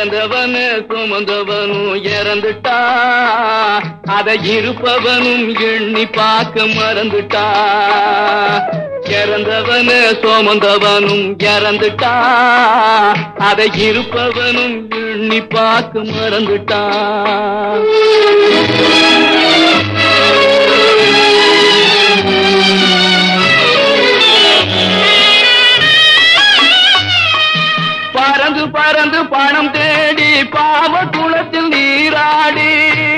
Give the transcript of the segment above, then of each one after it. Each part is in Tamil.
இறந்தவனு சுமந்தவனும் இறந்துட்டா அதை இருப்பவனும் எண்ணி பார்க்க மறந்துட்டா இறந்தவனு சுமந்தவனும் இறந்துட்டா அதை இருப்பவனும் எண்ணி பார்க்க மறந்துட்டா பறந்து பறந்து பணம் தேடி பாவ குளத்தில் நீராடி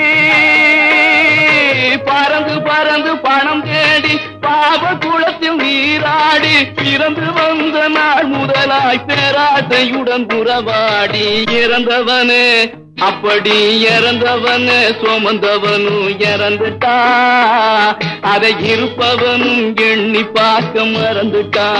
பறந்து பறந்து பணம் தேடி பாவ குளத்தில் நீராடி பிறந்து வந்த நாள் முதலாய் பேராட்டையுடன் உறவாடி இறந்தவனே அப்படி இறந்தவனு சுமந்தவனும் இறந்துட்டா அதை இருப்பவனும் எண்ணி பார்க்க மறந்துட்டா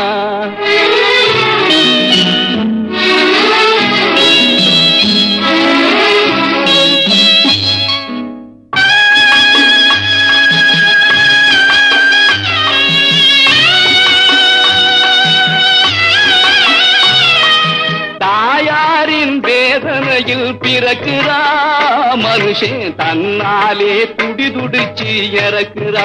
தாயாரின் வேதனையில் பிறக்கிறா மனுஷன் தன்னாலே துடி துடிச்சு இறக்கிறா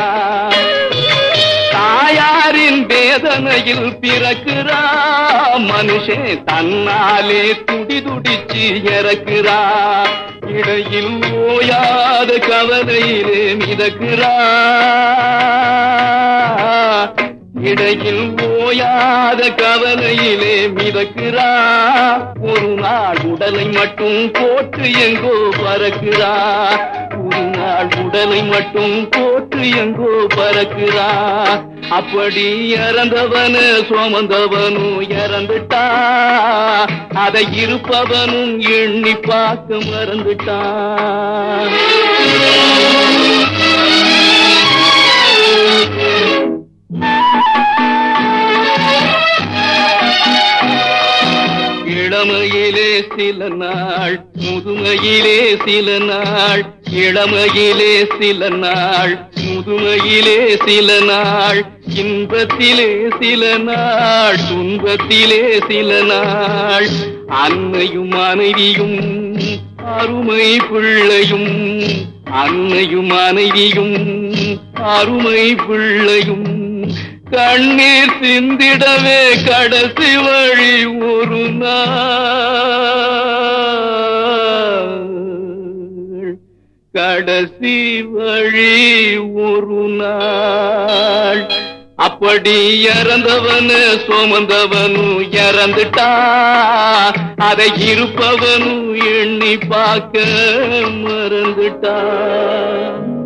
தாயாரின் வேதனையில் பிறக்கிறா மனுஷன் தன்னாலே துடி துடிச்சு இறக்கிறா இடையில் ஓயாத கவலையிலே மிதக்கிறா இடையில் ஓயாத கவலையிலே மிதக்கிறா ஒரு நாள் உடலை மட்டும் போட்டு எங்கோ பறக்கிறா ஒரு நாள் உடலை மட்டும் போட்டு எங்கோ பறக்கிறா அப்படி இறந்தவனு சுமந்தவனும் இறந்துட்டா அதை இருப்பவனும் எண்ணி பார்க்க மறந்துட்டான் இளமையிலே சில நாள் முதுமையிலே சில நாள் இளமையிலே சில நாள் முதுமையிலே சில நாள் இன்பத்திலே சில நாள் துன்பத்திலே சில நாள் அன்னையும் மனைவியும் அருமை பிள்ளையும் அன்னையும் மனைவியும் அருமை பிள்ளையும் கண்ணீர் சிந்திடவே கடைசி வழி ஒரு நாள் கடைசி வழி ஒரு நாள் அப்படி இறந்தவனு சுமந்தவனும் இறந்துட்டா அதை இருப்பவனும் எண்ணி பார்க்க மறந்துட்டா